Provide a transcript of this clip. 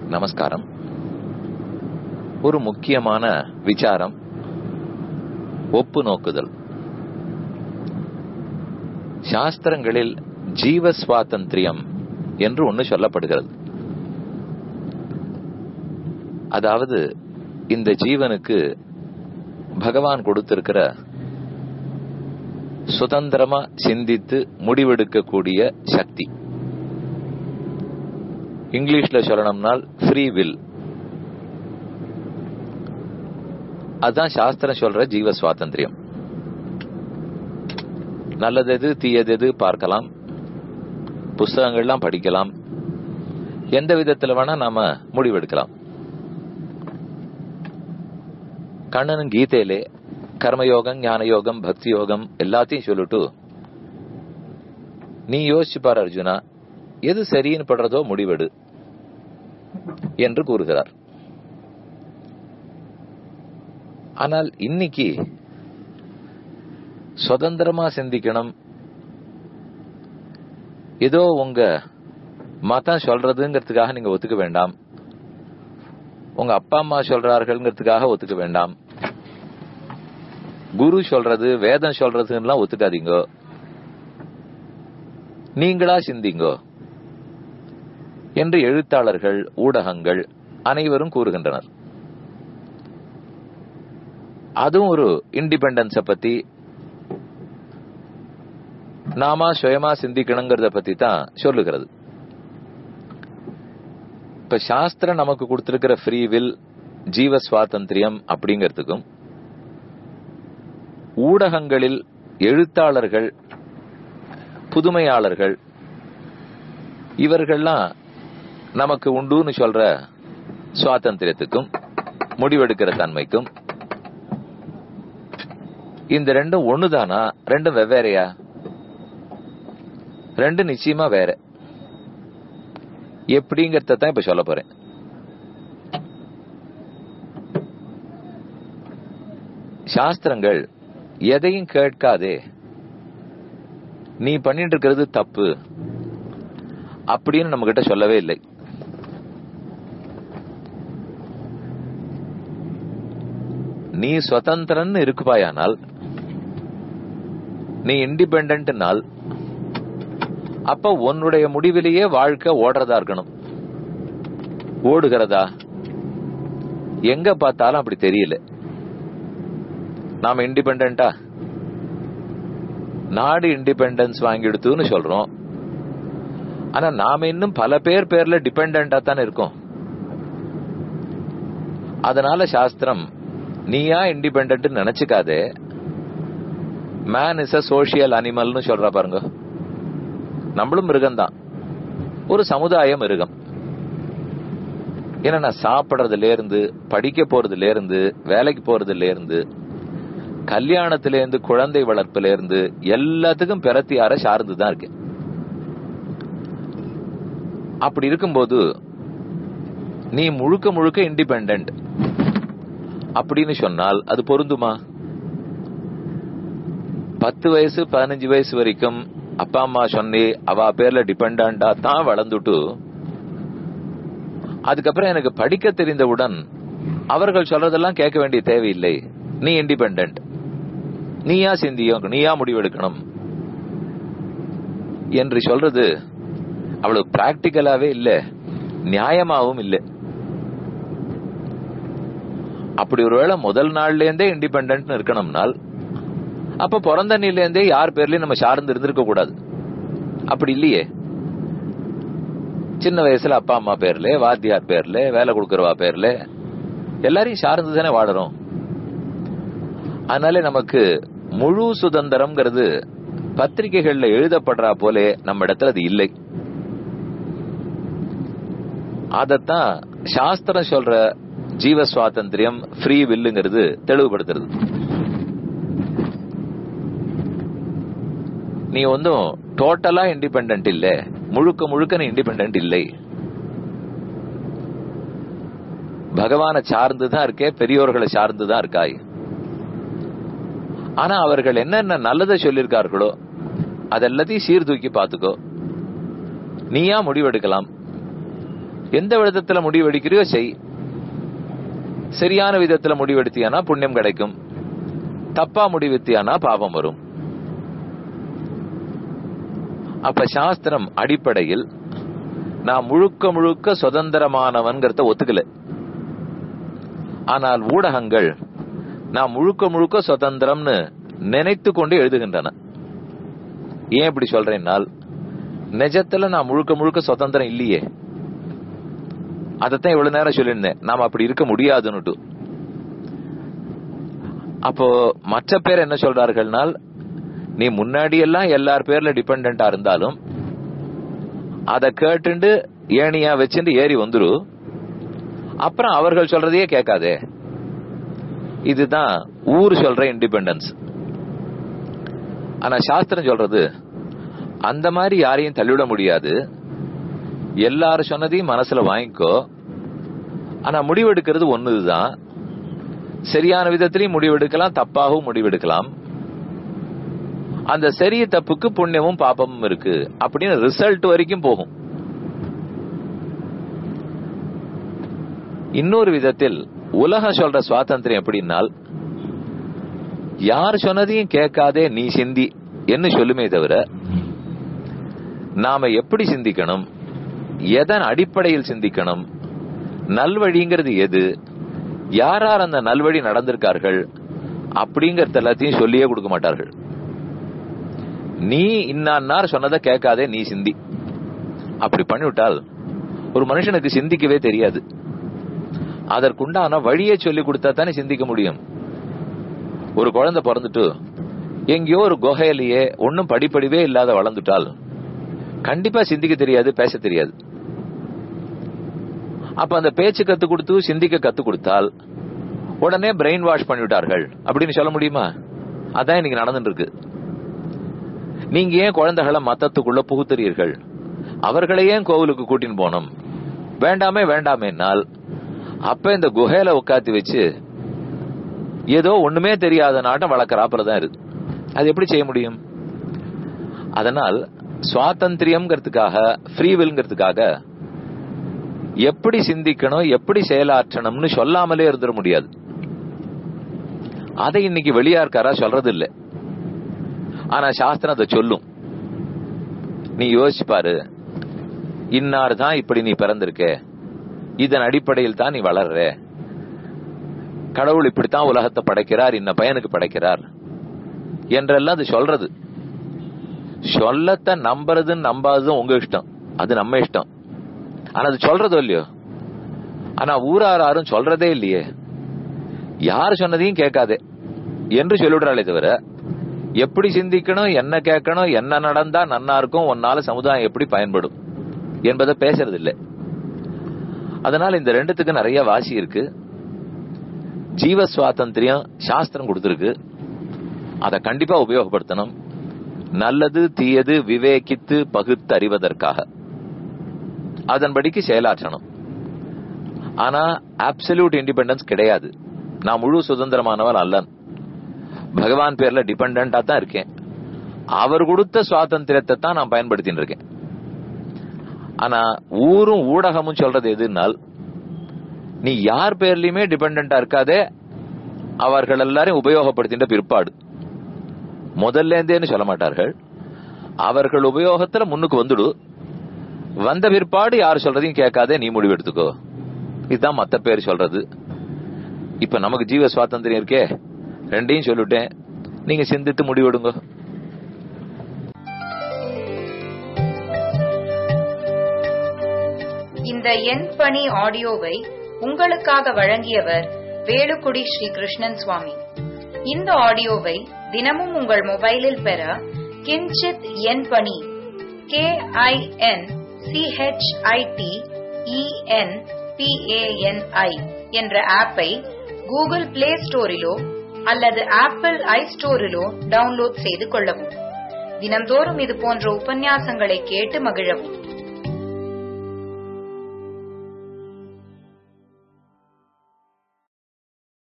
நமஸ்காரம் ஒரு முக்கியமான விசாரம் ஒப்பு நோக்குதல் சாஸ்திரங்களில் ஜீவ சுவாதந்திரியம் என்று ஒன்று சொல்லப்படுகிறது அதாவது இந்த ஜீவனுக்கு பகவான் கொடுத்திருக்கிற சுதந்திரமா சிந்தித்து முடிவெடுக்கக்கூடிய சக்தி இங்கிலீஷ்ல சொல்லணும்னால் ஃப்ரீ வில் அதுதான் சாஸ்திரம் சொல்ற ஜீவ சுவாதந்திரியம் நல்லது எது தீயது எது பார்க்கலாம் புஸ்தகங்கள்லாம் படிக்கலாம் எந்த விதத்துல வேணா நாம முடிவெடுக்கலாம் கண்ணனும் கீதையிலே கர்மயோகம் ஞான யோகம் பக்தி யோகம் எல்லாத்தையும் சொல்லிட்டு நீ யோசிச்சு பாரு அர்ஜுனா எது சரின்னு படுறதோ முடிவெடு என்று கூறுகிறார் ஆனால் இன்னைக்கு சுதந்திரமா சிந்திக்கணும் ஏதோ உங்க மதம் சொல்றதுங்கிறதுக்காக நீங்க ஒத்துக்க வேண்டாம் உங்க அப்பா அம்மா சொல்றார்கள்ங்கிறதுக்காக ஒத்துக்க வேண்டாம் குரு சொல்றது வேதம் சொல்றதுலாம் ஒத்துக்காதீங்க நீங்களா சிந்திங்கோ என்று எழுத்தாளர்கள் ஊடகங்கள் அனைவரும் கூறுகின்றனர் அதுவும் ஒரு இண்டிபெண்டன்ஸ பத்தி நாம சுயமா சிந்திக்கணுங்கிறத பத்தி தான் சொல்லுகிறது இப்ப சாஸ்திரம் நமக்கு கொடுத்திருக்கிற ஃப்ரீ வில் ஜீவ சுவாதந்திரியம் அப்படிங்கிறதுக்கும் ஊடகங்களில் எழுத்தாளர்கள் புதுமையாளர்கள் இவர்கள்லாம் நமக்கு உண்டுன்னு சொல்ற சுவாதந்திரத்துக்கும் முடிவெடுக்கிற தன்மைக்கும் இந்த ரெண்டும் ஒண்ணுதானா ரெண்டும் வெவ்வேறையா ரெண்டு நிச்சயமா வேற எப்படிங்கறத தான் இப்ப சொல்ல போறேன் சாஸ்திரங்கள் எதையும் கேட்காதே நீ பண்ணிட்டு இருக்கிறது தப்பு அப்படின்னு நம்ம கிட்ட சொல்லவே இல்லை நீ சுதந்திரன் இருக்குப்பாயானால் நீ இண்டிபெண்டன்ட்னால் அப்ப உன்னுடைய முடிவிலேயே வாழ்க்கை ஓடுறதா இருக்கணும் ஓடுகிறதா எங்க பார்த்தாலும் அப்படி தெரியல நாம இண்டிபெண்டா நாடு இண்டிபெண்டன்ஸ் வாங்கிடுத்துன்னு சொல்றோம் ஆனா நாம இன்னும் பல பேர் பேர்ல டிபெண்டா தானே இருக்கோம் அதனால சாஸ்திரம் நீயா இண்டிபெண்ட் நினைச்சுக்காதே மேன் இஸ் அ சோசியல் அனிமல்னு சொல்ற பாருங்க நம்மளும் மிருகம்தான் ஒரு சமுதாய மிருகம் ஏன்னா சாப்பிடுறதுல இருந்து படிக்க போறதுல இருந்து வேலைக்கு போறதுல இருந்து கல்யாணத்துல இருந்து குழந்தை வளர்ப்புல இருந்து எல்லாத்துக்கும் பிரத்தியார சார்ந்துதான் இருக்கு அப்படி இருக்கும்போது நீ முழுக்க முழுக்க இண்டிபெண்ட் அப்படின்னு சொன்னால் அது பொருந்துமா பத்து வயசு பதினஞ்சு வயசு வரைக்கும் அப்பா அம்மா சொன்னி அவ பேர்ல டிபெண்டா தான் வளர்ந்துட்டு அதுக்கப்புறம் எனக்கு படிக்க தெரிந்தவுடன் அவர்கள் சொல்றதெல்லாம் கேட்க வேண்டிய தேவையில்லை நீ இண்டிபெண்ட் நீயா சிந்தியும் நீயா முடிவெடுக்கணும் என்று சொல்றது அவ்வளவு பிராக்டிக்கலாவே இல்ல நியாயமாவும் இல்லை அப்படி ஒருவேளை முதல் நாள்ல இருந்தே இண்டிபெண்ட் இருக்கணும்னால் அப்ப பிறந்த நிலையிலேருந்தே யார் பேர்லயும் நம்ம சார்ந்து இருந்திருக்க கூடாது அப்படி இல்லையே சின்ன வயசுல அப்பா அம்மா பேர்ல வாத்தியார் பேர்ல வேலை கொடுக்கறவா பேர்ல எல்லாரையும் சார்ந்து தானே வாழறோம் அதனால நமக்கு முழு சுதந்திரம்ங்கிறது பத்திரிகைகள்ல எழுதப்படுறா போலே நம்ம இடத்துல அது இல்லை அதத்தான் சாஸ்திரம் சொல்ற ஜீவ சுவாதந்திரியம் ஃப்ரீ வில்லுங்கிறது தெளிவுபடுத்துறது நீ ஒன்றும் டோட்டலா இண்டிபெண்ட் இல்ல முழுக்க முழுக்க நீ இண்டிபெண்ட் இல்லை பகவானை சார்ந்துதான் இருக்கே பெரியோர்களை சார்ந்துதான் இருக்காய் ஆனா அவர்கள் என்னென்ன நல்லதை சொல்லியிருக்கார்களோ அதெல்லாத்தையும் சீர்தூக்கி பார்த்துக்கோ நீயா முடிவெடுக்கலாம் எந்த விதத்துல முடிவெடுக்கிறியோ செய் சரியான விதத்துல முடிவெடுத்தியானா புண்ணியம் கிடைக்கும் தப்பா முடிவெடுத்தியானா பாவம் வரும் அப்ப சாஸ்திரம் அடிப்படையில் நான் முழுக்க முழுக்க சுதந்திரமானவன்கிறத ஒத்துக்கல ஆனால் ஊடகங்கள் நான் முழுக்க முழுக்க சுதந்திரம்னு நினைத்து கொண்டு எழுதுகின்றன ஏன் இப்படி சொல்றேன்னால் நிஜத்துல நான் முழுக்க முழுக்க சுதந்திரம் இல்லையே அதைத்தான் இவ்வளவு நேரம் சொல்லியிருந்தேன் நாம் அப்படி இருக்க முடியாதுன்னுட்டு அப்போ மற்ற பேர் என்ன சொல்றார்கள்னால் நீ முன்னாடி எல்லாம் எல்லார் பேர்ல டிபெண்டா இருந்தாலும் அத கேட்டுண்டு ஏணியா வச்சுட்டு ஏறி வந்துரு அப்புறம் அவர்கள் சொல்றதையே கேட்காதே இதுதான் ஊர் சொல்ற இண்டிபெண்டன்ஸ் ஆனா சாஸ்திரம் சொல்றது அந்த மாதிரி யாரையும் தள்ளிவிட முடியாது எல்லாரும் சொன்னதையும் மனசுல வாங்கிக்கோ ஆனா முடிவெடுக்கிறது ஒண்ணுதான் சரியான விதத்திலையும் முடிவெடுக்கலாம் தப்பாகவும் முடிவெடுக்கலாம் அந்த சரிய தப்புக்கு புண்ணியமும் பாப்பமும் இருக்கு அப்படின்னு ரிசல்ட் வரைக்கும் போகும் இன்னொரு விதத்தில் உலகம் சொல்ற சுவாதந்திரம் எப்படின்னால் யார் சொன்னதையும் கேட்காதே நீ சிந்தி என்ன சொல்லுமே தவிர நாம எப்படி சிந்திக்கணும் எதன் அடிப்படையில் சிந்திக்கணும் நல்வழிங்கிறது எது யார் யார் அந்த நல்வழி நடந்திருக்கார்கள் அப்படிங்கறது எல்லாத்தையும் சொல்லியே கொடுக்க மாட்டார்கள் நீ இன்னார் சொன்னதை கேட்காதே நீ சிந்தி அப்படி பண்ணிவிட்டால் ஒரு மனுஷனுக்கு சிந்திக்கவே தெரியாது அதற்குண்டான வழியை சொல்லி கொடுத்தா தானே சிந்திக்க முடியும் ஒரு குழந்தை பிறந்துட்டு எங்கேயோ ஒரு குகையிலேயே ஒன்னும் படிப்படிவே இல்லாத வளர்ந்துட்டால் கண்டிப்பா சிந்திக்க தெரியாது பேச தெரியாது அப்ப அந்த பேச்சு கத்து கொடுத்து சிந்திக்க கத்து கொடுத்தால் உடனே பிரெயின் வாஷ் பண்ணிவிட்டார்கள் அப்படின்னு சொல்ல முடியுமா அதான் இன்னைக்கு நடந்துட்டு இருக்கு நீங்க ஏன் குழந்தைகளை மத்தத்துக்குள்ள புகுத்துறீர்கள் அவர்களை ஏன் கோவிலுக்கு கூட்டின்னு போனோம் வேண்டாமே வேண்டாமேனால் அப்ப இந்த குகையில உட்காத்தி வச்சு ஏதோ ஒண்ணுமே தெரியாத நாட்டம் வளர்க்கறாப்புல தான் இருக்கு அது எப்படி செய்ய முடியும் அதனால் சுவாதந்திரியம்ங்கிறதுக்காக ஃப்ரீவில்ங்கிறதுக்காக எப்படி சிந்திக்கணும் எப்படி செயலாற்றணும்னு சொல்லாமலே இருந்துட முடியாது அதை இன்னைக்கு வெளியார்காரா சொல்றது இல்லை ஆனா சாஸ்திரம் அதை சொல்லும் நீ யோசிச்சு பாரு இன்னார் தான் இப்படி நீ பிறந்திருக்க இதன் அடிப்படையில் தான் நீ வளர்ற கடவுள் இப்படித்தான் உலகத்தை படைக்கிறார் இன்ன பையனுக்கு படைக்கிறார் என்றெல்லாம் அது சொல்றது சொல்லத்தை நம்புறதுன்னு நம்பாததும் உங்க இஷ்டம் அது நம்ம இஷ்டம் ஆனா அது சொல்றது இல்லையோ ஆனா ஊரார் யாரும் சொல்றதே இல்லையே யார் சொன்னதையும் கேட்காதே என்று சொல்லிவிடுறாளே தவிர எப்படி சிந்திக்கணும் என்ன கேட்கணும் என்ன நடந்தா நன்னா இருக்கும் உன்னால சமுதாயம் எப்படி பயன்படும் என்பதை பேசுறது இல்லை அதனால இந்த ரெண்டுத்துக்கு நிறைய வாசி இருக்கு ஜீவ சுவாதந்திரியம் சாஸ்திரம் கொடுத்திருக்கு அதை கண்டிப்பா உபயோகப்படுத்தணும் நல்லது தீயது விவேகித்து பகுத்து அறிவதற்காக அதன்படிக்கு செயலாற்றணும் ஆனா அப்சல்யூட் இண்டிபெண்டன்ஸ் கிடையாது நான் முழு சுதந்திரமானவன் அல்லன் பகவான் பேர்ல டிபெண்டா தான் இருக்கேன் அவர் கொடுத்த சுவாதந்திரத்தை தான் நான் பயன்படுத்தின்னு இருக்கேன் ஆனா ஊரும் ஊடகமும் சொல்றது எதுனால் நீ யார் பேர்லயுமே டிபெண்டா இருக்காதே அவர்கள் எல்லாரையும் உபயோகப்படுத்தின்ற பிற்பாடு முதல்ல இருந்தேன்னு சொல்ல மாட்டார்கள் அவர்கள் உபயோகத்துல முன்னுக்கு வந்துடு வந்த பிற்பாடு யார் சொல்றதையும் கேட்காதே நீ முடிவு எடுத்துக்கோ இதுதான் மத்த பேர் சொல்றது இப்ப நமக்கு ஜீவ சுவாதந்திரம் இருக்கே ரெண்டையும் சொல்லிட்டேன் நீங்க சிந்தித்து முடிவெடுங்க இந்த எண் பணி ஆடியோவை உங்களுக்காக வழங்கியவர் வேலுக்குடி ஸ்ரீ கிருஷ்ணன் சுவாமி இந்த ஆடியோவை தினமும் உங்கள் மொபைலில் பெற கிஞ்சித் எண் பணி கே ஐ என் சிஹெச்ஐடி இஎன் பிஏஎன்ஐ என்ற ஆப்பை கூகுள் பிளே ஸ்டோரிலோ அல்லது ஆப்பிள் ஐ ஸ்டோரிலோ டவுன்லோட் செய்து கொள்ளவும் தினம்தோறும் இது போன்ற உபன்யாசங்களை கேட்டு மகிழவும்